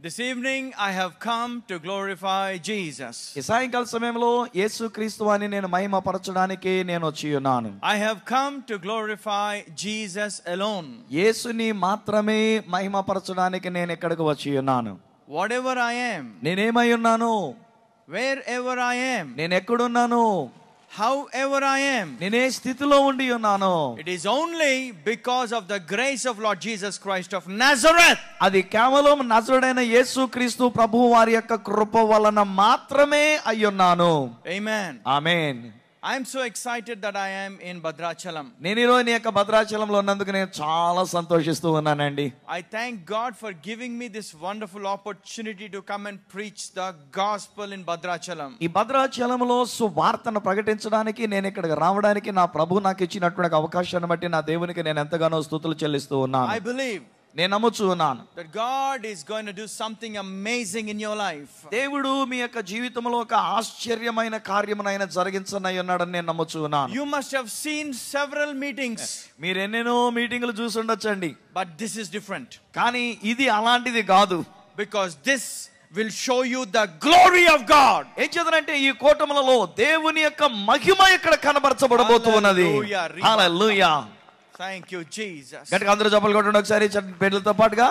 This evening I have come to glorify Jesus. ఈ సాయంకాల సమయంలో యేసు క్రీస్తు అని నేను మహిమపరచడానికి నేను వచ్చి ఉన్నాను I have come to glorify Jesus alone. యేసుని మాత్రమే మహిమపరచడానికి నేను ఇక్కడికి వచ్చి ఉన్నాను Whatever I am, నేనేమై ఉన్నాను wherever I am, నేను ఎక్కడున్నాను however I am, నేనే స్థితిలో ఉండి ఉన్నాను it is only because of the grace of Lord Jesus Christ of Nazareth. అది కేవలం నజరుడైన యేసు క్రీస్తు ప్రభు వారి యొక్క కృప వలన మాత్రమే అయ్యున్నాను Amen. Amen I am so excited that I am in Bhadrachalam. నేను ఈరోజు నీ యొక్క భద్రాచలంలో ఉన్నందుకు నేను చాలా సంతోషిస్తూ ఉన్నానండి I thank God for giving me this wonderful opportunity to come and preach the gospel in Bhadrachalam. ఈ భద్రాచలంలో సువార్తను ప్రకటించడానికి నేను ఇక్కడికి రావడానికి నా ప్రభు నాకు ఇచ్చినటువంటి అవకాశాన్ని బట్టి నా దేవునికి నేను ఎంతగానో స్థుతులు చెల్లిస్తూ I ఉన్నాను believe నేను నమ్ముచూ ఉన్నాను that God is going to do something amazing in your life. దేవుడు మీ యొక్క జీవితంలో ఒక ఆశ్చర్యమైన కార్యమునైన జరిగించనై ఉన్నాడని నేను నమ్ముచూ ఉన్నాను You must have seen several meetings, మీరు ఎన్నెన్నో మీటింగులు చూసి ఉండొచ్చండి but this is different కానీ ఇది అలాంటిది కాదు because this will show you the glory of God. ఏం చేతనంటే ఈ కూటములలో దేవుని యొక్క మహిమ ఇక్కడ కనబరచబడబోతూ ఉన్నది Hallelujah. Hallelujah Thank you, Jesus. గట్టిగా అందరూ చెప్పలు కొట్టండి ఒకసారి చ- పేర్లతో పాటుగా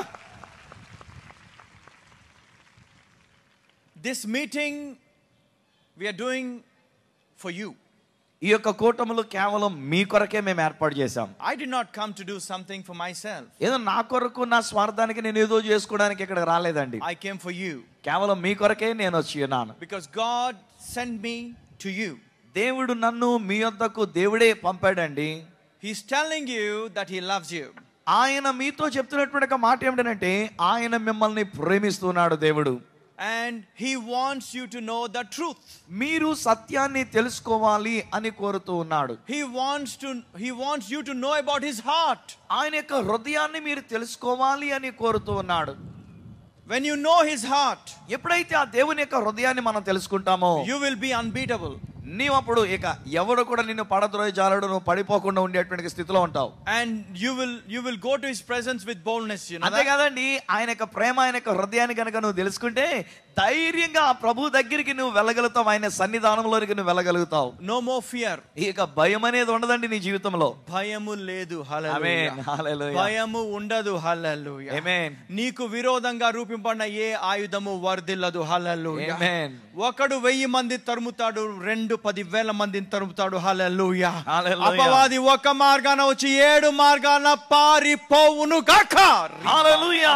This meeting we are doing for you. ఈ యొక్క కూటములు కేవలం మీ కొరకే మేము ఏర్పాటు చేశాం I did not come to do something for myself. ఏదో నా కొరకు నా స్వార్థానికి నేను ఏదో చేసుకోవడానికి ఇక్కడ రాలేదండి I came for you కేవలం మీ కొరకే నేను వచ్చి ఉన్నాను because God sent me to you. దేవుడు నన్ను మీ వద్దకు దేవుడే పంపాడండి He's telling you that He loves you. ఆయన మీతో చెప్తున్నటువంటి ఒక మాట ఏమిటంటే ఆయన మిమ్మల్ని ప్రేమిస్తున్నాడు దేవుడు And He wants you to know the truth. మీరు సత్యాన్ని తెలుసుకోవాలి అని కోరుతూ ఉన్నాడు He wants to He wants you to know about His heart. ఆయన యొక్క హృదయాన్ని మీరు తెలుసుకోవాలి అని కోరుతూ ఉన్నాడు When you know His heart, ఎప్పుడైతే ఆ దేవుని యొక్క హృదయాన్ని మనం తెలుసుకుంటామో you will be unbeatable. నీవు అప్పుడు ఇక ఎవడు కూడా నిన్ను పడద్రోయి జాలడు నువ్వు పడిపోకుండా ఉండేటువంటి స్థితిలో ఉంటావు And you will you will go to His presence with boldness. You know అంతే that? కదండి ఆయన యొక్క ప్రేమ ఆయన యొక్క హృదయాన్ని కనుక నువ్వు తెలుసుకుంటే ధైర్యంగా ఆ ప్రభు దగ్గరికి నువ్వు వెళ్ళగలుగుతావు ఆయన సన్నిధానంలోనికి నువ్వు వెళ్ళగలుగుతావు No more fear. ఇక భయం అనేది ఉండదండి నీ జీవితంలో భయము లేదు ఆమేన్. హల్లెలూయా హల్లెలూయా. భయము ఉండదు హల్లెలూయా ఆమేన్. నీకు విరోధంగా రూపింపడిన ఏ ఆయుధము వర్ధిల్లదు హల్లెలూయా ఆమేన్. ఒకడు వెయ్యి మంది తరుముతాడు రెండు పది వేల మందిని తరుముతాడు హల్లెలూయా హల్లెలూయా. అపవాది ఒక మార్గాన వచ్చి ఏడు మార్గాన పారిపోవును గాక హల్లెలూయా.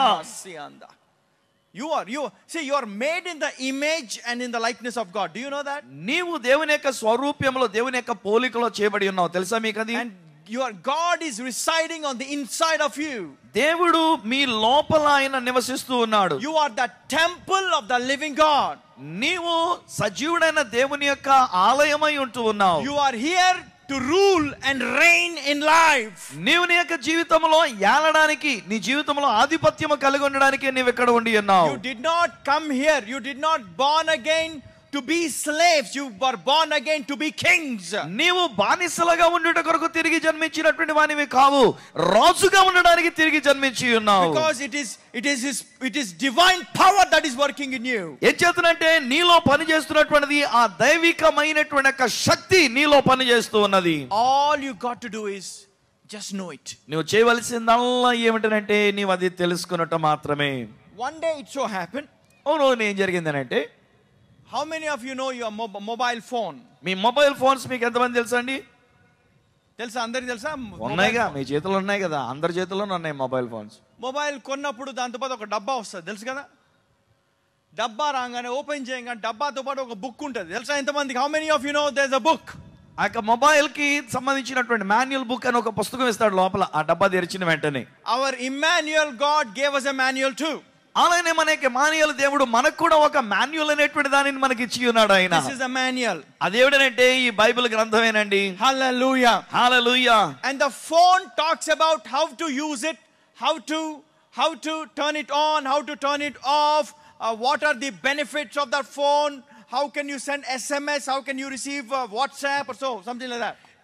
You are you see you are made in the image and in the likeness of God. Do you know that? నీవు దేవుని యొక్క స్వరూప్యంలో దేవుని యొక్క పోలికలో చేయబడి ఉన్నావు తెలుసా మీకు అది And your God is residing on the inside of you. దేవుడు మీ లోపల ఆయన నివసిస్తూ ఉన్నాడు You are the temple of the living God. నీవు సజీవుడైన దేవుని యొక్క ఆలయమై ఉంటూ ఉన్నావు You are here to rule and reign in life. నీవు నీ యొక్క జీవితంలో ఏలడానికి నీ జీవితంలో ఆధిపత్యము కలిగి ఉండడానికి నీవు ఇక్కడ ఉండి ఉన్నావు You did not come here. You did not born again to be slaves. You were born again to be kings. నీవు బానిసలుగా ఉండుట కొరకు తిరిగి జన్మించినటువంటి వానివి కావు రాజుగా ఉండడానికి తిరిగి జన్మించి ఉన్నావు Because it is it is his it is divine power that is working in you. ఏం చేస్తున్నట్టే నీలో పని చేస్తున్నటువంటిది ఆ దైవికమైనటువంటి యొక్క శక్తి నీలో పని చేస్తూ ఉన్నది All you got to do is just know it. నువ్వు చేయవలసిందల్లా ఏమిటనంటే నీవు అది తెలుసుకున్నట్టు మాత్రమే One day it so happened. ఓ రోజు ఏం జరిగిందనంటే How many of you know your mob- mobile phone? మీ మొబైల్ ఫోన్స్ మీకు ఎంతమంది తెలుసా అండి తెలుసా అందరికి తెలుసా ఉన్నాయిగా మీ చేతిలో ఉన్నాయి కదా అందరి చేతుల్లోనే ఉన్నాయి మొబైల్ ఫోన్స్ మొబైల్ కొన్నప్పుడు దాంతోపాటు ఒక డబ్బా వస్తుంది తెలుసు కదా డబ్బా రాగానే ఓపెన్ చేయగానే డబ్బాతో పాటు ఒక బుక్ ఉంటుంది తెలుసా ఎంతమందికి how many of you know there a book ఆ యొక్క మొబైల్ కి సంబంధించినటువంటి మాన్యువల్ బుక్ అని ఒక పుస్తకం ఇస్తాడు లోపల ఆ డబ్బా తెరిచిన వెంటనే our Emmanuel God gave us a manual to అలానే మనకి మాన్యువల్ దేవుడు మనకు కూడా ఒక మాన్యువల్ అనేటువంటి దానిని మనకి ఇచ్చి ఉన్నాడు ఆయన దిస్ ఇస్ అ మాన్యువల్ అదేవిడనంటే ఈ బైబిల్ గ్రంథమేనండి hallelujah hallelujah and the phone talks about how to use it how to how to turn it on how to turn it off uh, what are the benefits of that phone how can you send sms how can you receive uh, whatsapp or so something like that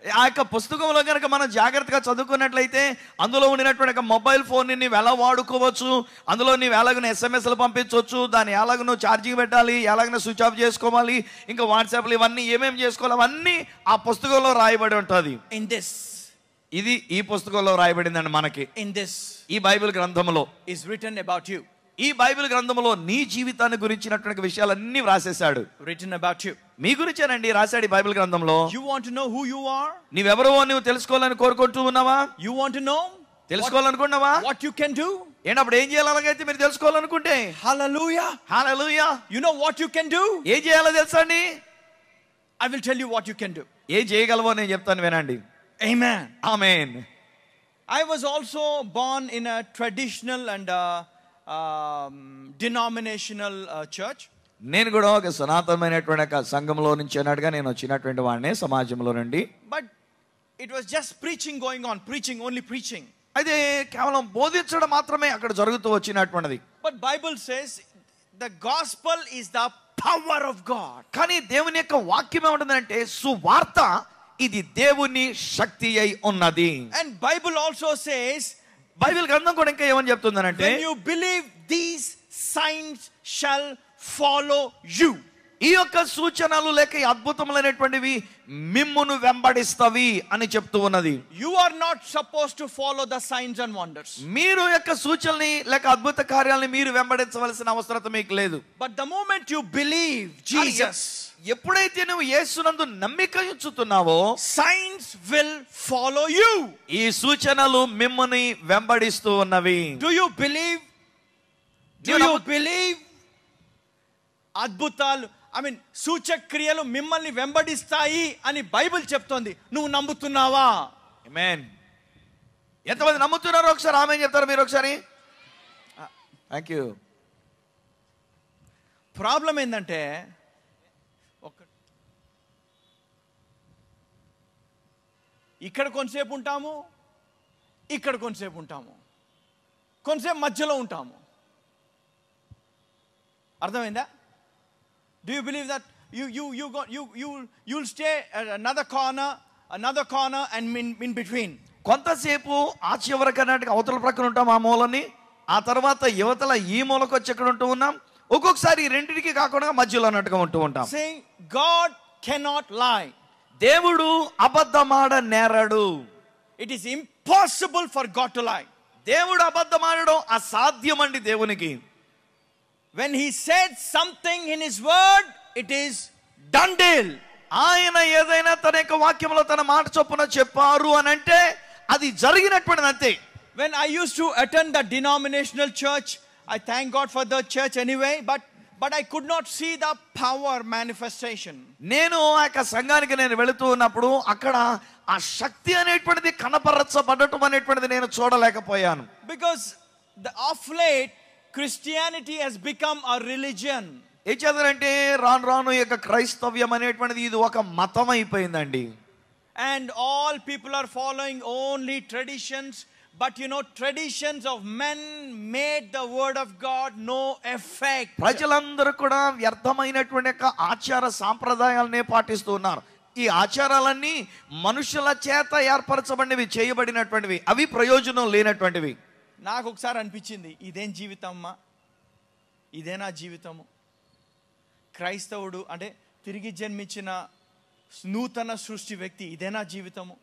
ఆ యొక్క పుస్తకంలో కనుక మనం జాగ్రత్తగా చదువుకున్నట్లయితే అందులో ఉండినటువంటి ఒక mobile phone ని నువ్వు ఎలా వాడుకోవచ్చు అందులో నీవు ఎలాగను ఎస్ఎంఎస్లు పంపించవచ్చు దాన్ని ఎలాగను ఛార్జింగ్ పెట్టాలి ఎలాగనో స్విచ్ ఆఫ్ చేసుకోవాలి ఇంకా వాట్సాప్లు ఇవన్నీ ఏమేమి చేసుకోవాలి అవన్నీ ఆ పుస్తకంలో రాయబడి ఉంటుంది In this, ఇది ఈ పుస్తకంలో రాయబడిందండి మనకి in this ఈ బైబిల్ గ్రంథంలో is written about you. ఈ బైబిల్ గ్రంథంలో నీ జీవితాన్ని గురించినటువంటి విషయాలన్నీ వ్రాసేశాడు Written about you. మీ గురించేనండి రాశాడు ఈ బైబిల్ గ్రంథంలో You want to know who you are? నీవెవరో నువ్వు తెలుసుకోవాలని కోరుకుంటూ ఉన్నావా You want to know తెలుసుకోవాలనుకున్నావా what you can do? ఏంటి అప్పుడు ఏం చేయాలి అలాగైతే మీరు తెలుసుకోవాలనుకుంటే Hallelujah. Hallelujah You know what you can do? ఏం చేయాలో తెలుసా అండి I will tell you what you can do. ఏం చేయగలవో నేను చెప్తాను వినండి Amen. Amen I was also born in a traditional and uh, um, denominational uh, church. నేను కూడా ఒక సనాతనమైనటువంటి ఒక సంఘంలో నుంచి అన్నట్టుగా నేను వచ్చినటువంటి వాడిని సమాజంలో నుండి But it was just preaching going on, preaching, only preaching. అయితే కేవలం బోధించడం మాత్రమే అక్కడ జరుగుతూ వచ్చినటువంటిది But Bible says the gospel is the power of God. కానీ దేవుని యొక్క వాక్యం ఏమంటుందంటే సువార్త ఇది దేవుని శక్తి అయి ఉన్నది And Bible also says Bible గ్రంథం కూడా ఇంకా ఏమని చెప్తుందనంటే when you believe these signs shall follow you. ఈ యొక్క సూచనలు లేక ఈ అద్భుతములైనటువంటివి మిమ్మును వెంబడిస్తవి అని చెప్తూ ఉన్నది You are not supposed to follow the signs and wonders. మీరు యొక్క సూచనల్ని లేక అద్భుత కార్యాలని మీరు వెంబడించవలసిన అవసరత మీకు లేదు But the moment you believe Jesus, ఎప్పుడైతే నువ్వు యేసునందు నమ్మిక ఉంచుతున్నావో signs will follow you. ఈ సూచనలు మిమ్మల్ని వెంబడిస్తూ ఉన్నవి Do you believe? Do You you know- believe? అద్భుతాలు ఐ మీన్ సూచక్రియలు మిమ్మల్ని వెంబడిస్తాయి అని బైబిల్ చెప్తోంది నువ్వు నమ్ముతున్నావా ఆమేన్ ఎంతమంది నమ్ముతున్నారో ఒకసారి ఆమె చెప్తారు మీరు ఒకసారి థ్యాంక్ యూ ప్రాబ్లం ఏంటంటే ఒక ఇక్కడ కొంతసేపు ఉంటాము ఇక్కడ కొంతసేపు ఉంటాము కొంతసేపు మధ్యలో ఉంటాము అర్థమైందా do you believe that you you you go you you you'll stay another corner another corner and mean mean between కొంతసేపు ఆ చివరి కర్ణాటక అవతల ప్రక్కన ఉంటాం ఆ మూలని ఆ తర్వాత యువతల ఈ మూలకు వచ్చి ఎక్కడ ఉంటూ ఉన్నాం ఒక్కొక్కసారి ఈ రెండింటికి కాకుండా మధ్యలో అన్నట్టుగా ఉంటూ ఉంటాం సేయింగ్ గాడ్ కెనాట్ లై దేవుడు అబద్ధమాడ నేరడు it is impossible for God to lie దేవుడు అబద్ధమాడడం అసాధ్యమండి దేవునికి When he said something in his word, it is done deal. ఆయన ఏదైనా తన యొక్క వాక్యంలో తన మాట చొప్పున చెప్పారు అని అంటే అది జరిగినటువంటిది అంతే When I used to attend the denominational church, I thank God for the church anyway, but but I could not see the power manifestation. నేను ఆ యొక్క సంఘానికి నేను వెళుతూ ఉన్నప్పుడు అక్కడ ఆ శక్తి అనేటువంటిది కనపరచబడటం అనేటువంటిది నేను చూడలేకపోయాను Because the of late Christianity has become a religion. ఏం చేద్దారంటే రాను రాను ఈ యొక్క క్రైస్తవ్యం అనేటువంటిది ఇది ఒక మతం అయిపోయిందండి And all people are following only traditions. But you know, traditions of men made the word of God no effect. ప్రజలందరూ కూడా వ్యర్థమైనటువంటి యొక్క ఆచార సాంప్రదాయాలనే పాటిస్తూ ఉన్నారు ఈ ఆచారాలన్నీ మనుషుల చేత ఏర్పరచబడినవి చేయబడినటువంటివి అవి ప్రయోజనం లేనటువంటివి నాకు ఒకసారి అనిపించింది ఇదేం జీవితం అమ్మా ఇదే నా జీవితము క్రైస్తవుడు అంటే తిరిగి జన్మించిన నూతన సృష్టి వ్యక్తి ఇదే నా జీవితము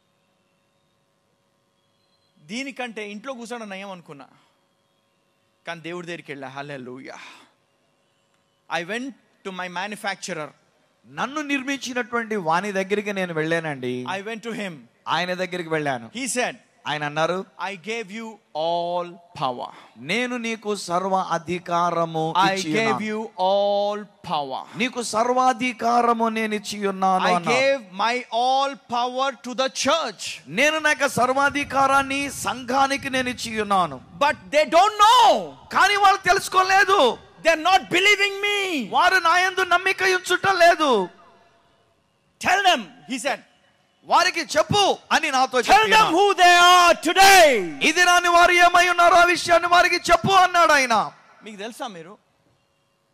దీనికంటే ఇంట్లో కూర్చోడం నయం అనుకున్నా కానీ దేవుడి దగ్గరికి వెళ్ళా hallelujah I went to my manufacturer నన్ను నిర్మించినటువంటి వాని దగ్గరికి నేను వెళ్ళానండి ఐ వెంట్ టు హిమ్ ఆయన దగ్గరికి వెళ్ళాను హీ సెడ్ ఆయన అన్నారు I gave you all power నేను నీకు సర్వ అధికారము ఐ ఇచ్చి గేవ్ ఉన్నాను. యూ ఆల్ పవర్ నీకు సర్వాధికారము నేను ఇచ్చి ఉన్నాను I అన్నారు. gave my all power to the church. నేను నా యొక్క సర్వాధికారాన్ని సంఘానికి నేను ఇచ్చి ఉన్నాను But they don't know. కానీ వాళ్ళు తెలుసుకోలేదు They're not believing me. వారు నాయందు నమ్మిక ఉంచుట లేదు Tell them, he said. వారికి చెప్పు అని నాతో Tell them చెప్పిన. who they are today. ఇది రాని వారు ఏమై ఉన్నారో ఆ విషయాన్ని వారికి చెప్పు అన్నాడు ఆయన మీకు తెలుసా మీరు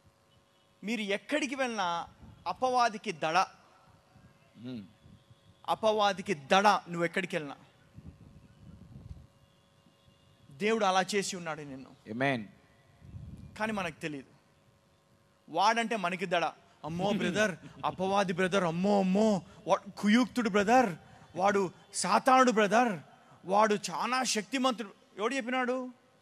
మీరు ఎక్కడికి వెళ్ళినా అపవాదికి దడ అపవాదికి దడ నువ్వు ఎక్కడికి వెళ్ళినా దేవుడు అలా చేసి ఉన్నాడు నిన్ను Amen. కానీ మనకు తెలియదు వాడంటే మనకి దడ అమ్మో బ్రదర్ అపవాది బ్రదర్ అమ్మో అమ్మో వాడు కుయుక్తుడు బ్రదర్ వాడు సాతానుడు బ్రదర్ వాడు చాలా శక్తిమంతుడు ఎవడు చెప్పినాడు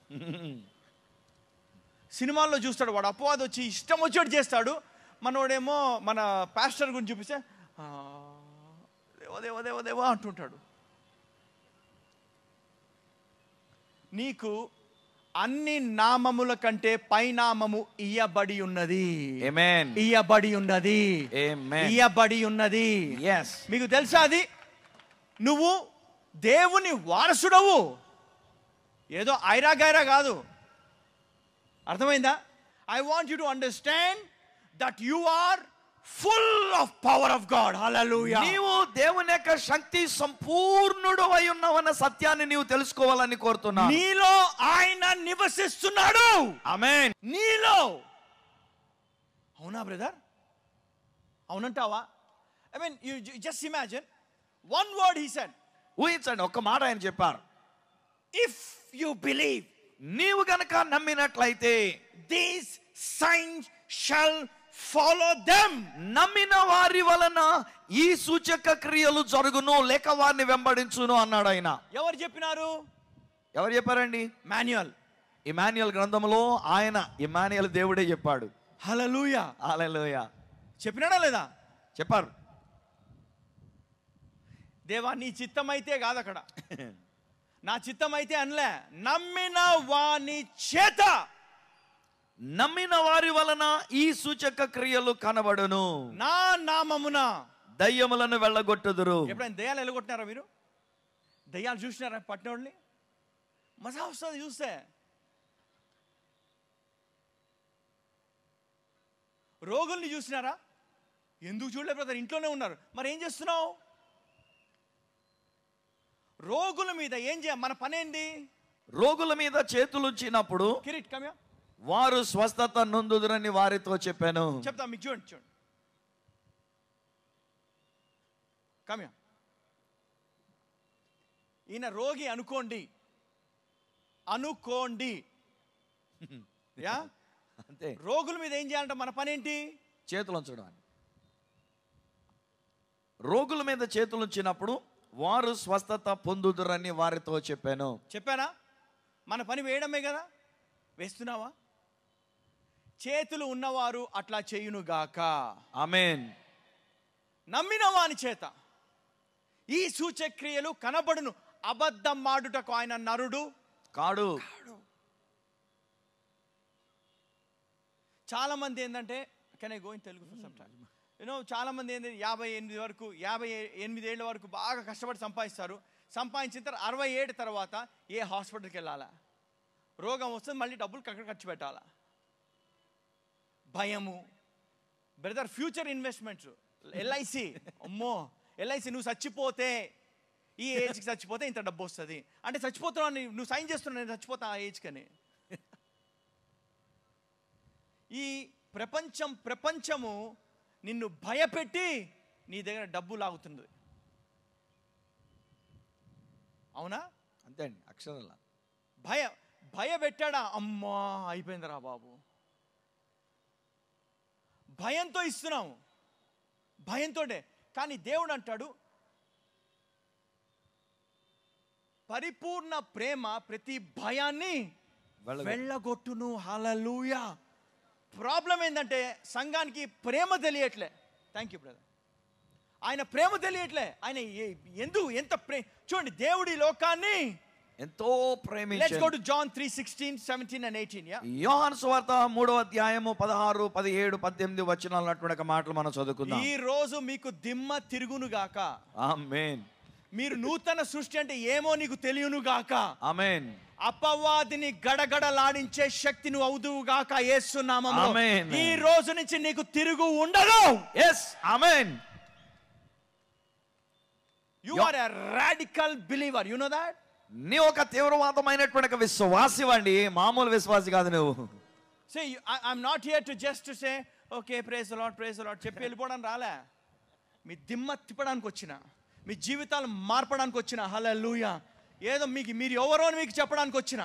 సినిమాల్లో చూస్తాడు వాడు అపవాది వచ్చి ఇష్టం వచ్చేట్టు చేస్తాడు మనోడేమో మన పాస్టర్ గురించి చూపిస్తే "ఆ, దేవా దేవా దేవా దేవా అంటుంటాడు నీకు అన్ని నామముల కంటే పైనామము ఇయ్యబడి ఉన్నది Amen. ఇయ్యబడి ఉన్నది Amen. ఇయ్యబడి ఉన్నది Yes. మీకు తెలుసా అది నువ్వు దేవుని వారసుడవు ఏదో ఐరా గైరా కాదు అర్థమైందా I want you to understand that you are full of power of God hallelujah నీవు దేవుని యొక్క శక్తి సంపూర్ణుడు అయి ఉన్నావన్న సత్యాన్ని నీవు తెలుసుకోవాలని కోరుతున్నా నీలో ఆయన నివసిస్తున్నాడు ఆమేన్ నీలో అవునా బ్రదర్ అవునంటావా I mean you just imagine one word he said ఊహించండి ఒక్క మాట ఆయన చెప్పారు ఇఫ్ యు బిలీవ్ నీవు గనక నమ్మినట్లయితే these signs shall follow them నమ్మిన వారి వలన ఈ సూచక క్రియలు జరుగును లేక వారిని వెంబడించును అన్నాడు ఆయన ఎవరు చెప్పినారు ఎవరు చెప్పారండి మాన్యువల్ ఇమాన్యుయల్ గ్రంథంలో ఆయన ఇమాన్యుయల్ దేవుడే చెప్పాడు హల్లెలూయా హల్లెలూయా చెప్పినాడా లేదా చెప్పారు దేవా నీ చిత్తం అయితే కాదు అక్కడ నా చిత్తం అయితే అనలే నమ్మిన వాని చేత నమ్మిన వారి వలన ఈ సూచక క్రియలు కనబడును నా నామమున దయ్యములను వెళ్ళగొట్టుదురు ఎప్పుడైనా దయ్యాలు ఎలగొట్టినారా మీరు దయ్యాలు చూసినారా పట్టినోళ్ళని మజా వస్తుంది చూస్తే రోగుల్ని చూసినారా ఎందుకు చూడలే బ్రదర్ ఇంట్లోనే ఉన్నారు మరి ఏం చేస్తున్నావు రోగుల మీద ఏం చేయ మన పనేంది రోగుల మీద చేతులుంచినప్పుడు కిరీట్ కమ్యా వారు స్వస్థత నొందుదురని వారితో చెప్పాను చెప్తా మీకు చూడండి చూడండి కమ్యా ఈయన రోగి అనుకోండి అనుకోండి యా అంతే రోగుల మీద ఏం చేయాలంట మన పని ఏంటి చేతులు ఉంచడం అని రోగుల మీద చేతులు ఉంచినప్పుడు వారు స్వస్థత పొందుదురని వారితో చెప్పాను చెప్పానా మన పని వేయడమే కదా వేస్తున్నావా చేతులు ఉన్నవారు అట్లా చేయునుగాక ఆమెన్ నమ్మిన వాని చేత ఈ సూచక్రియలు కనబడును అబద్ధం మాడుటకు ఆయన నరుడు కాడు చాలా మంది ఏంటంటే can I go in Telugu for some time you know చాలా మంది ఏంటంటే యాభై ఎనిమిది వరకు యాభై ఏ- ఎనిమిది ఏళ్ళ వరకు బాగా కష్టపడి సంపాదిస్తారు సంపాదించిన తర్వాత అరవై ఏడు తర్వాత ఏ హాస్పిటల్కి వెళ్ళాలా రోగం వస్తుంది మళ్ళీ డబ్బులు అక్కడ ఖర్చు పెట్టాలా భయము బ్రదర్ ఫ్యూచర్ ఇన్వెస్ట్మెంట్స్ ఎల్ఐసి అమ్మో ఎల్ఐసి నువ్వు చచ్చిపోతే ఈ ఏజ్కి చచ్చిపోతే ఇంత డబ్బు వస్తుంది అంటే చచ్చిపోతున్నావు అని నువ్వు సైన్ చేస్తున్నావు నేను చచ్చిపోతా ఆ ఏజ్ కని ఈ ప్రపంచం ప్రపంచము నిన్ను భయపెట్టి నీ దగ్గర డబ్బు లాగుతుంది అవునా అంతే అండి అక్షరాల భయ భయపెట్టాడా అమ్మా అయిపోయిందిరా బాబు భయంతో ఇస్తున్నాము భయంతోటే కానీ దేవుడు అంటాడు పరిపూర్ణ ప్రేమ ప్రతి భయాన్ని వెళ్ళగొట్టు. వెళ్ళగొట్టును హలలుయా ప్రాబ్లం ఏంటంటే సంఘానికి ప్రేమ తెలియట్లే థ్యాంక్ యూ బ్రదర్ ఆయన ప్రేమ తెలియట్లే ఆయన ఏ- ఎందు ఎంత ప్రే చూడండి దేవుడి లోకాన్ని ఎంతో లెట్స్ ప్రేమించాడు go to John 3 16 17 and 18 yeah యోహాను సువార్త మూడవ అధ్యాయము పదహారు పదిహేడు పద్దెనిమిది వచనాలు అన్నటువంటి ఒక మాటలు మనం చదువుకుందాం ఈ రోజు మీకు దిమ్మ తిరుగును గాక ఆమేన్ మీరు నూతన సృష్టి అంటే ఏమో నీకు తెలియను గాక ఆమేన్ అపవాదిని గడగడలాడించే శక్తి నువ్వు అవుదువు గాక యేసునామములో Amen. ఈ రోజు నుంచి నీకు తిరుగు ఉండదు ఎస్ ఆమేన్ you Yo- are a radical believer you know that నీ ఒక తీవ్రవాదమైనటువంటి ఒక విశ్వాసి వండి మామూలు విశ్వాసి కాదు నువ్వు say I'm not here to just say okay praise lord praise lord చెప్పి వెళ్ళిపోవడం రాలే మీ దిమ్మ తిప్పడానికి వచ్చిన మీ జీవితాలు మార్పడానికి వచ్చిన హలలుయ ఏదో మీకు మీరు ఎవరో అని మీకు చెప్పడానికి వచ్చిన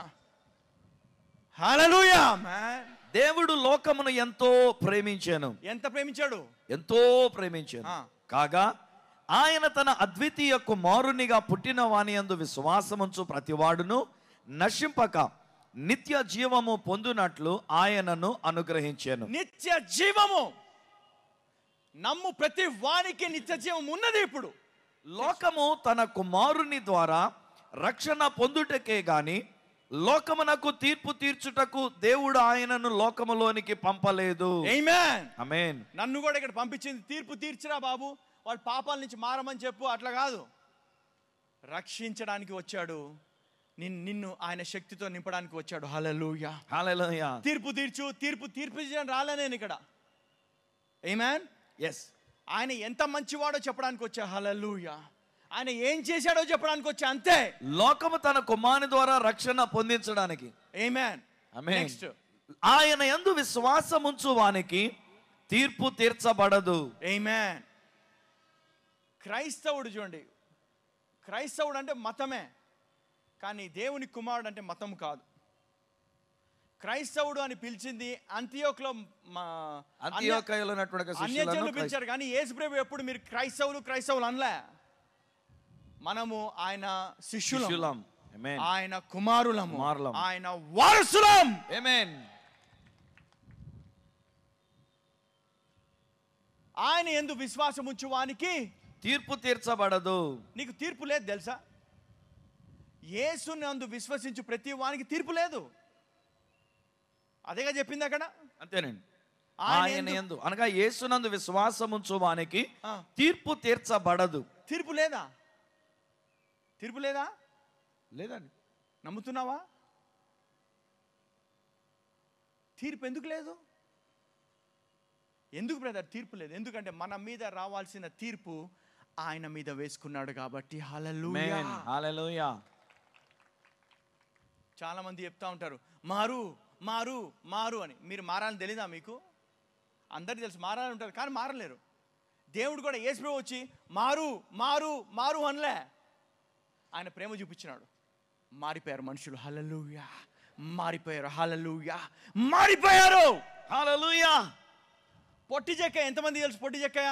హలలుయ మ్యాన్ దేవుడు లోకమును ఎంతో ప్రేమించాను ఎంత ప్రేమించాడు ఎంతో ప్రేమించాను ఆ. కాగా ఆయన తన అద్వితీయ కుమారునిగా పుట్టిన వాని అందు విశ్వాసముంచు ప్రతివాడును నశింపక నిత్య జీవము పొందునట్లు ఆయనను అనుగ్రహించాను నిత్య జీవము నమ్ము ప్రతి వానికి నిత్య జీవం ఉన్నది ఇప్పుడు లోకము తన కుమారుని ద్వారా రక్షణ పొందుటకే గాని లోకమునకు తీర్పు తీర్చుటకు దేవుడు ఆయనను లోకములోనికి పంపలేదు Amen. అమేన్ నన్ను కూడా ఇక్కడ పంపించింది తీర్పు తీర్చిరా బాబు వాడు పాపాల నుంచి మారమని చెప్పు అట్లా కాదు రక్షించడానికి వచ్చాడు నిన్ నిన్ను ఆయన శక్తితో నింపడానికి వచ్చాడు హలలుయా హల్లెలూయా తీర్పు తీర్చు తీర్పు తీర్పు చేయడం రాలే నేను ఇక్కడ ఏమాన్ ఎస్ ఆయన ఎంత మంచివాడో చెప్పడానికి వచ్చా హలలుయా ఆయన ఏం చేశాడో చెప్పడానికి వచ్చా అంతే లోకము తన కుమారుని ద్వారా రక్షణ పొందించడానికి ఏమాన్ ఆమేన్. నెక్స్ట్ ఆయన యందు విశ్వాసముంచు వానికి తీర్పు తీర్చబడదు ఏమాన్ క్రైస్తవుడు చూడండి క్రైస్తవుడు అంటే మతమే కానీ దేవుని కుమారుడు అంటే మతం కాదు క్రైస్తవుడు అని పిలిచింది అంత్యోక్లో మా అంత్యోకయలో ఉన్నటువంటి ఒక శిష్యులను అన్యజనులు క్రైస్త- పిలిచారు కానీ యేసుప్రభు ఎప్పుడు మీరు క్రైస్తవులు క్రైస్తవులు అనలే మనము ఆయన శిష్యులం శిష్యులం ఆమేన్ ఆయన కుమారులము కుమారులం. ఆయన వారసులం ఆమేన్ ఆయన ఎందు విశ్వాసం ఉంచు వానికి తీర్పు తీర్చబడదు నీకు తీర్పు లేదు తెలుసా యేసుని అందు విశ్వసించు ప్రతి వానికి తీర్పు లేదు అదేగా చెప్పింది అక్కడ అంతేనండి ఆయన ఆయన ఎందు- యందు అనగా యేసునందు విశ్వాసముంచు వానికి ఆ. తీర్పు తీర్చబడదు తీర్పు లేదా తీర్పు లేదా లేదండి నమ్ముతున్నావా తీర్పు ఎందుకు లేదు ఎందుకు బ్రదర్ తీర్పు లేదు ఎందుకంటే మన మీద రావాల్సిన తీర్పు ఆయన మీద వేసుకున్నాడు కాబట్టి హల్లెలూయా ఆమేన్ హల్లెలూయా చాలా మంది చెప్తా ఉంటారు మారు మారు మారు అని మీరు మారాలని తెలీదా మీకు అందరికీ తెలుసు మారాలని ఉంటారు కానీ మారలేరు దేవుడు కూడా యేసుప్రభు వచ్చి మారు మారు మారు అనలే ఆయన ప్రేమ చూపించినాడు మారిపోయారు మనుషులు హల్లెలూయా మారిపోయారు హల్లెలూయా మారిపోయారు హల్లెలూయా పొట్టి చెక్కయ్య ఎంతమంది తెలుసు పొట్టి చెక్కయ్య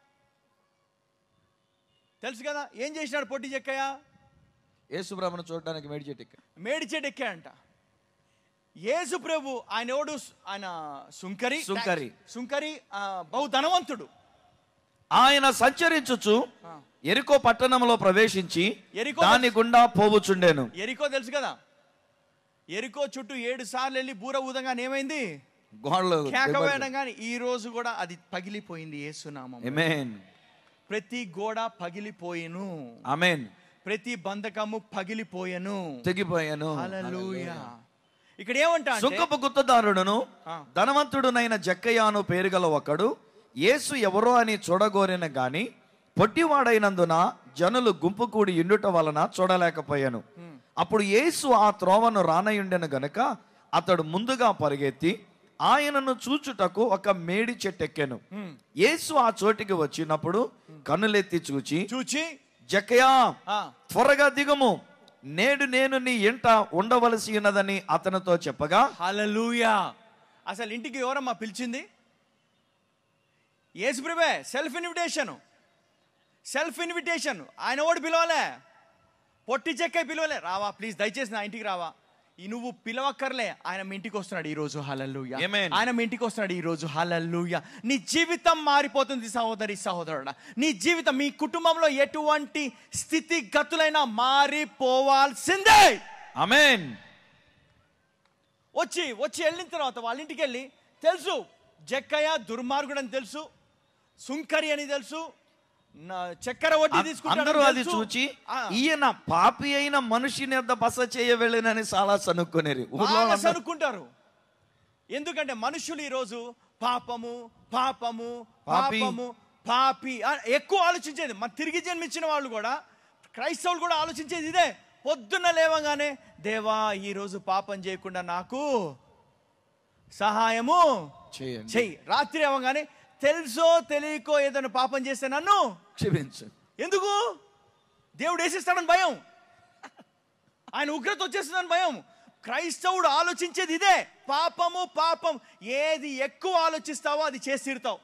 తెలుసు కదా ఏం చేసినాడు పొట్టి చెక్కయ్య యేసు బ్రహ్మను చూడడానికి మేడి చెట్టు ఎక్కాడు. మేడి చెట్టు ఎక్కాడంట యేసు ప్రభు ఆయన ఎవడు ఆయన సుంకరి సుంకరి. సుంకరి ఆ, బహు ధనవంతుడు ఆయన సంచరించుచు ఆ. ఎరికో పట్టణంలో ప్రవేశించి ఎరికో దాని గుండా పోవుచుండెను ఎరికో తెలుసు కదా ఎరికో చుట్టూ ఏడు సార్లు వెళ్ళి బూర ఊదంగానే ఏమైంది గోడలు కేక వేయడం కానీ ఈ రోజు కూడా అది పగిలిపోయింది యేసునామం ఆమేన్ ప్రతి గోడ పగిలిపోయెను ఆమేన్ ప్రతి బంధకము పగిలిపోయెను తెగిపోయాను హల్లెలూయా ఇక్కడ ఏమంటా అంటే సుంకపు గుత్తదారుడును ఆ. ధనవంతుడునైన జక్కయ్యాను పేరుగల ఒకడు యేసు ఎవరో అని చూడగోరిన గాని పొట్టివాడైనందున జనులు గుంపు కూడి ఇండుట వలన చూడలేకపోయాను అప్పుడు యేసు ఆ త్రోవను రానయుండెను గనుక అతడు ముందుగా పరిగెత్తి ఆయనను చూచుటకు ఒక మేడి చెట్టెక్కెను యేసు ఆ చోటికి వచ్చినప్పుడు కన్నులెత్తి చూచి చూచి జక్కయ్యా ఆ, త్వరగా దిగుము నేడు నేను నీ ఇంట ఉండవలసి ఉన్నదని అతనితో చెప్పగా హల్లెలూయా అసలు ఇంటికి ఎవరమ్మా పిలిచింది యేసుప్రభే సెల్ఫ్ ఇన్విటేషన్ సెల్ఫ్ ఇన్విటేషన్ ఆయన ఓడి పిలవలే పొట్టి చెక్క పిలవలే రావా ప్లీజ్ దయచేసి నా ఇంటికి రావా ఈ నువ్వు పిలవక్కర్లే ఆయన మీ ఇంటికి వస్తున్నాడు ఈ రోజు హల్లెలూయా Amen. ఆయన మీ ఇంటికి వస్తున్నాడు ఈ రోజు హల్లెలూయా నీ జీవితం మారిపోతుంది సహోదరి సహోదరుడా నీ జీవితం మీ కుటుంబంలో ఎటువంటి స్థితిగతులైనా మారిపోవాల్సిందే అమేన్ వచ్చి వచ్చి వెళ్ళిన తర్వాత వాళ్ళ ఇంటికి వెళ్ళి తెలుసు జక్కయ్య దుర్మార్గుడు అని తెలుసు సుంకరి అని తెలుసు నా చక్కెర వడ్డీ తీసుకుంటాడని అందరూ అది తెలుసు. చూచి ఆ, ఈయన పాపి అయిన మనిషి మీద బస చేయ వెళ్ళినని చాలా సనుక్కునేది ఊర్లో బాగా వాళ్ళందరూ, సనుక్కుంటారు ఎందుకంటే మనుషులు ఈరోజు పాపము పాపము పాపి. పాపము పాపి ఆ, ఎక్కువ ఆలోచించేది మన తిరిగి జన్మించిన వాళ్ళు కూడా క్రైస్తవులు కూడా ఆలోచించేది ఇదే పొద్దున్న లేవగానే దేవా ఈరోజు పాపం చేయకుండా నాకు సహాయము చేయండి చెయ్యి రాత్రి అవ్వగానే తెలుసో తెలియకో ఏదైనా పాపం చేస్తే నన్ను క్షమించు ఎందుకు దేవుడు వేసేస్తాడని భయం ఆయన ఉగ్రత వచ్చేస్తుందని భయం క్రైస్తవుడు ఆలోచించేది ఇదే పాపము పాపం ఏది ఎక్కువ ఆలోచిస్తావో అది చేసి తీరుతావు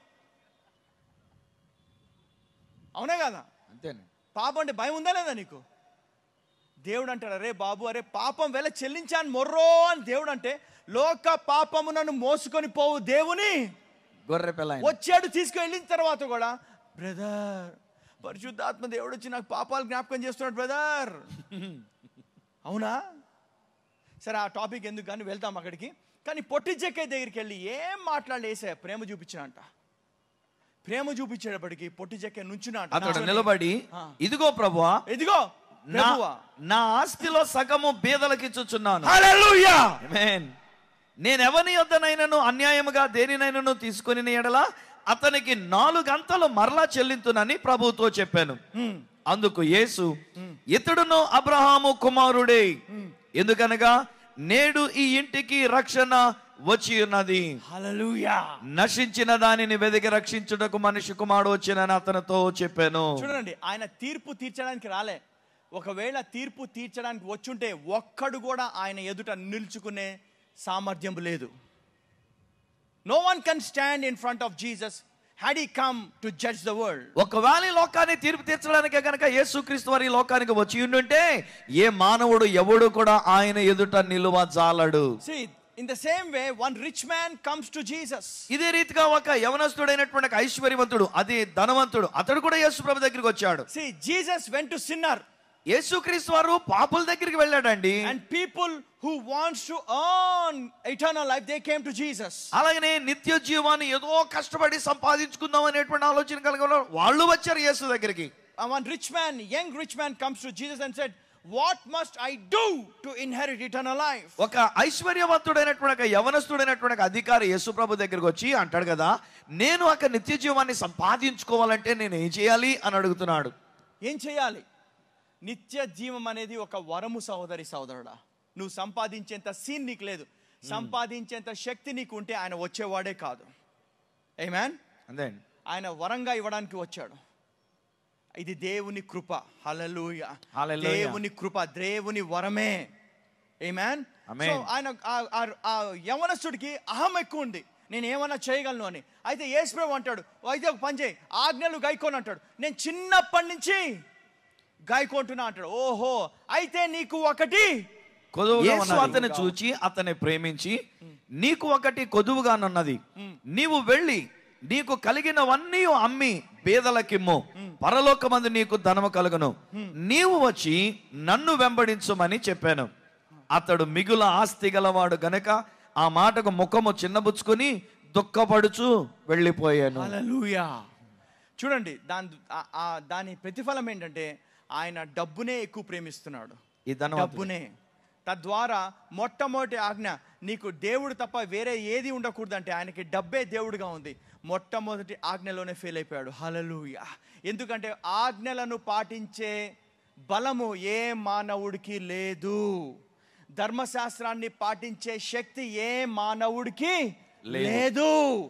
అవునా కదా అంతేనే పాపం అంటే భయం ఉందా లేదా నీకు దేవుడు అంటాడు అరే బాబు అరే పాపం వెల చెల్లించాను మొర్రో అని దేవుడు అంటే లోక పాపము నన్ను మోసుకొని పోవు దేవుని గొర్రె పిల్ల ఆయన. వచ్చాడు తీసుకువెళ్ళిన తర్వాత కూడా బ్రదర్ పరిశుద్ధాత్మ దేవుడు వచ్చి నాకు పాపాలు జ్ఞాపకం చేస్తున్నాడు బ్రదర్ అవునా సరే ఆ టాపిక్ ఎందుకు కానీ వెళ్తాం అక్కడికి కానీ పొట్టి చెక్కయ్య దగ్గరికి వెళ్ళి ఏం మాట్లాడలేసా ప్రేమ చూపించాడంట ప్రేమ చూపించేటప్పటికి పొట్టి చెక్క నుంచున్నా అతడు నిలబడి ఆ. ఇదిగో ప్రభువా ఎదిగో నా ప్రభువా నా ఆస్తిలో సగము బీదలకి ఇచ్చుచున్నాను హల్లెలూయా Amen. నేను ఎవని యొద్దనైనను అన్యాయముగా దేనినైనను తీసుకుని ఎడల అతనికి నాలుగంతలు మరలా చెల్లింతునని ప్రభుతో చెప్పాను అందుకు యేసు ఇతడును అబ్రహాము కుమారుడే ఎందుకనగా నేడు ఈ ఇంటికి రక్షణ వచ్చి ఉన్నది హల్లెలూయా నశించిన దానిని వెదికి రక్షించుటకు మనిషి కుమారుడు వచ్చినని అతనితో చెప్పాను చూడండి ఆయన తీర్పు తీర్చడానికి రాలే ఒకవేళ తీర్పు తీర్చడానికి వచ్చుంటే ఒక్కడు కూడా ఆయన ఎదుట నిల్చుకునే సామర్థ్యం లేదు no one can stand in front of Jesus had he come to judge the world ఒకవేళ ఈ లోకాన్ని తీర్పు తీర్చడానికే కనుక యేసుక్రీస్తు వారి ఈ లోకానికి వచ్చి ఉండుంటే ఏ మానవుడు ఎవడు కూడా ఆయన ఎదుట నిలువ జాలడు See, in the same way, one rich man comes to Jesus. ఇదే రీతిగా ఒక యవనస్తుడైనటువంటి ఒక ఐశ్వర్యవంతుడు అది ధనవంతుడు అతడు కూడా యేసు ప్రభు దగ్గరికి వచ్చాడు See, Jesus went to sinner యేసుక్రీస్తు వారు పాపుల దగ్గరికి వెళ్ళాడండి and people who wants to earn eternal life, they came to Jesus. అలాగనే నిత్య జీవాన్ని ఏదో కష్టపడి సంపాదించుకుందాం అనేటువంటి ఆలోచన కలిగిన వాళ్ళు వచ్చారు యేసు దగ్గరికి And one rich man, young rich man comes to Jesus and said, what must I do to inherit eternal life? ఒక ఐశ్వర్యవంతుడైనటువంటి ఒక యవనస్తుడైనటువంటి ఒక అధికారి యేసు ప్రభు దగ్గరికి వచ్చి అంటాడు కదా నేను ఒక నిత్య జీవాన్ని సంపాదించుకోవాలంటే నేను ఏం చేయాలి అని అడుగుతున్నాడు ఏం చేయాలి నిత్య జీవం అనేది ఒక వరము సహోదరి సహోదరుడా నువ్వు సంపాదించేంత సీన్ నీకు లేదు సంపాదించేంత శక్తి నీకు ఉంటే ఆయన వచ్చేవాడే కాదు ఏమాన్ అంతే ఆయన వరంగా ఇవ్వడానికి వచ్చాడు ఇది దేవుని కృప హల్లెలూయా హల్లెలూయా. దేవుని కృప దేవుని వరమే ఏమాన్ Amen. సో ఆయన ఆ- ఆ- ఆ యవనస్తుడికి అహం ఎక్కువ ఉంది నేను ఏమన్నా చేయగలను అని అయితే యేసుప్రభు అంటాడు అయితే ఒక పని చేయి ఆజ్ఞలు గాయకోని అంటాడు నేను చిన్నప్పటి నుంచి గాయకుంటున్నా అంటాడు ఓహో అయితే నీకు ఒకటి కొదువుగా యేసు ఉన్నది. అతన్ని అతన్ని చూచి అతన్ని ప్రేమించి నీకు ఒకటి కొదువుగానున్నది నీవు వెళ్ళి నీకు కలిగినవన్నీ అమ్మి బేదలకిమ్ము పరలోకమందు నీకు ధనము కలుగును నీవు వచ్చి నన్ను వెంబడించుమని చెప్పాను అతడు మిగుల ఆస్తి గలవాడు గనక ఆ మాటకు ముఖము చిన్నబుచ్చుకుని దుఃఖపడుచు వెళ్ళిపోయాను హల్లెలూయా చూడండి దాని ఆ- ఆ దాని ప్రతిఫలం ఏంటంటే ఆయన డబ్బునే ఎక్కువ ప్రేమిస్తున్నాడు ఈ ధనవంతుడు. డబ్బునే తద్వారా మొట్టమొదటి ఆజ్ఞ నీకు దేవుడు తప్ప వేరే ఏది ఉండకూడదు అంటే ఆయనకి డబ్బే దేవుడుగా ఉంది మొట్టమొదటి ఆజ్ఞలోనే ఫెయిల్ అయిపోయాడు హలలుయ ఎందుకంటే ఆజ్ఞలను పాటించే బలము ఏ మానవుడికి లేదు ధర్మశాస్త్రాన్ని పాటించే శక్తి ఏ మానవుడికి లేదు. లేదు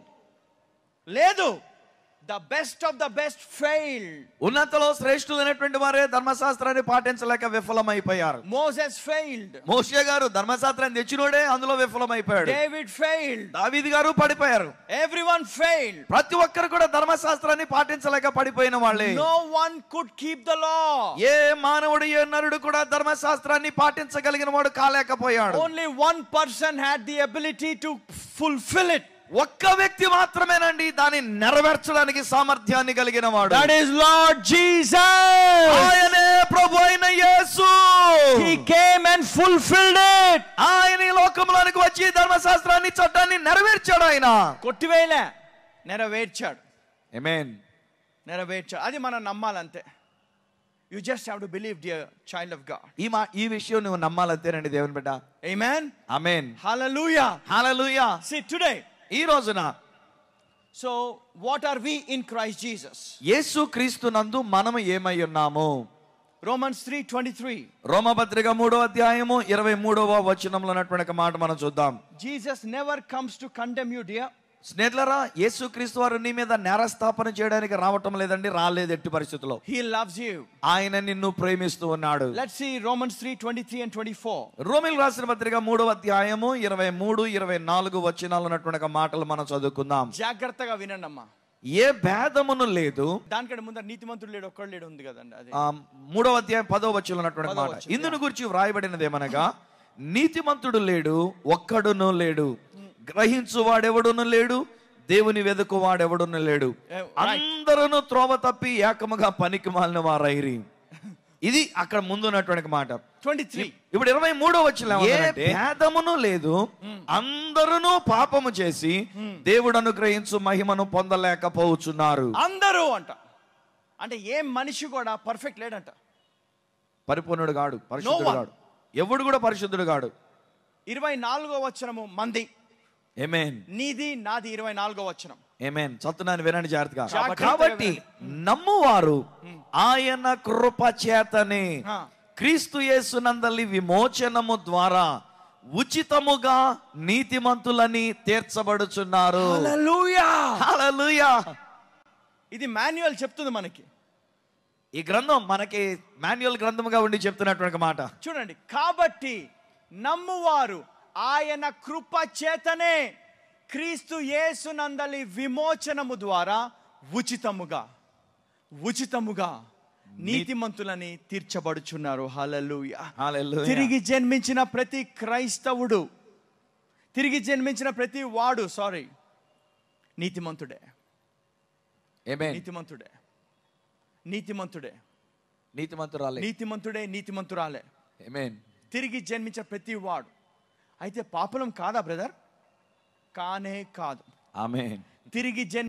లేదు the best of the best failed ఉన్నతలో శ్రేష్ఠులైనటువంటి వారే ధర్మశాస్త్రాన్ని పాటించలేక విఫలమైపోయారు మోసెస్ ఫెయిల్డ్ మోషే గారు ధర్మశాస్త్రాన్ని తెచ్చినోడే అందులో విఫలమైపోయాడు డేవిడ్ ఫెయిల్డ్ దావీది గారు పడిపోయారు ఎవ్రీవన్ ఫెయిల్డ్ ప్రతి ఒక్కరు కూడా ధర్మశాస్త్రాన్ని పాటించలేక పడిపోయిన వాళ్ళే No one could keep the law. ఏ మానవుడు ఏ నరుడు కూడా ధర్మశాస్త్రాన్ని పాటించగలిగిన వాడు కాలేకపోయాడు Only one person had the ability to fulfill it. ఒక్క వ్యక్తి మాత్రమేనండి దాన్ని నెరవేర్చడానికి సామర్థ్యాన్ని కలిగిన వాడు That is Lord Jesus. ఆయనే ప్రభు అయిన యేసు He came and fulfilled it. ఆయన ఈ లోకంలోనికి వచ్చి ధర్మశాస్త్రాన్ని చట్టాన్ని నెరవేర్చాడు ఆయన కొట్టివేయలే నెరవేర్చాడు ఆమేన్ నెరవేర్చాడు అది మనం నమ్మాలంతే you just have to believe dear child of God ఈ మా ఈ విషయం నువ్వు నమ్మాలంతేనండి దేవుని బిడ్డ Amen. ఆమేన్ Hallelujah. హల్లెలూయా See today. ఈ రోజున So what are we in Christ Jesus? యేసు క్రీస్తు నందు మనము ఏమై ఉన్నాము Romans 3:23. రోమపత్రిక మూడో అధ్యాయము ఇరవై మూడవ వచనంలో ఉన్నటువంటి ఒక మాట మనం చూద్దాం Jesus never comes to condemn you, dear. స్నేహితులరా యేసుక్రీస్తు వారు నీ మీద నేరస్థాపన చేయడానికి రావటం లేదండి రాలేదు ఎట్టి పరిస్థితుల్లో He loves you. ఆయన నిన్ను ప్రేమిస్తూ ఉన్నాడు Let's see Romans 3 23 and 24. రోమిల్ రాసిన పత్రిక మూడవ అధ్యాయము ఇరవై మూడు ఇరవై నాలుగు వచనాలు ఉన్నటువంటి ఒక మాటలు మనం చదువుకుందాం జాగ్రత్తగా వినండి అమ్మా ఏ భేదమును లేదు దానికంటే ముందర నీతిమంతుడు లేడు ఒక్కడు లేడు ఉంది కదండి అది ఆ మూడవ అధ్యాయం పదో వచ్చిన ఉన్నటువంటి పదో మాట వచనం, ఇందును గురించి వ్రాయబడినది ఏమనగా నీతిమంతుడు లేడు ఒక్కడును లేడు గ్రహించు వాడెవడును లేడు దేవుని వెతుకు వాడెవడును లేడు Eh, right. అందరూ త్రోవ తప్పి ఏకముగా పనికి మాలిన వారైరి ఇది అక్కడ ముందు ఉన్నటువంటి మాట 23. ఇప్పుడు ఇరవై మూడో వచ్చిన ఏ భేదమును లేదు అందరూ పాపము చేసి దేవుడు అనుగ్రహించు మహిమను పొందలేకపోవచ్చున్నారు అందరూ అంట అంటే ఏ మనిషి కూడా పర్ఫెక్ట్ లేడంట పరిపూర్ణుడు గాడు పరిశుద్ధుడు one. గాడు ఎవడు కూడా పరిశుద్ధుడు గాడు ఇరవై నాలుగో వచనము మంది ఏమేన్ నీది నాది ఇరవై నాలుగో వచనం ఏమేన్ చత్తున్నాను వినండి జాగ్రత్తగా జాగ్రత్తగా కాబట్టి నమ్మువారు ఆయన కృప చేతనే ఆ. క్రీస్తు యేసునందలి విమోచనము ద్వారా ఉచితముగా నీతిమంతులని తీర్చబడుచున్నారు హల్లెలూయా ఇది మాన్యువల్ చెప్తుంది మనకి ఈ గ్రంథం మనకి మాన్యువల్ గ్రంథముగా ఉండి చెప్తున్నటువంటి మాట చూడండి కాబట్టి నమ్మువారు ఆయన కృప చేతనే క్రీస్తు యేసునందలి విమోచనము ద్వారా ఉచితముగా ఉచితముగా నీతిమంతులని తీర్చబడుచున్నారు హల్లెలూయా హల్లెలూయా. తిరిగి జన్మించిన ప్రతి క్రైస్తవుడు తిరిగి జన్మించిన ప్రతి వాడు సారీ నీతిమంతుడే ఏమేన్ నీతిమంతుడే నీతిమంతుడే నీతిమంతురాలే నీతిమంతుడే నీతిమంతురాలే ఏమేన్ తిరిగి జన్మించే ప్రతి వాడు అయితే పాపలం కాదా బ్రదర్ కానే కాదు ఆమేన్ తిరిగి జన్మ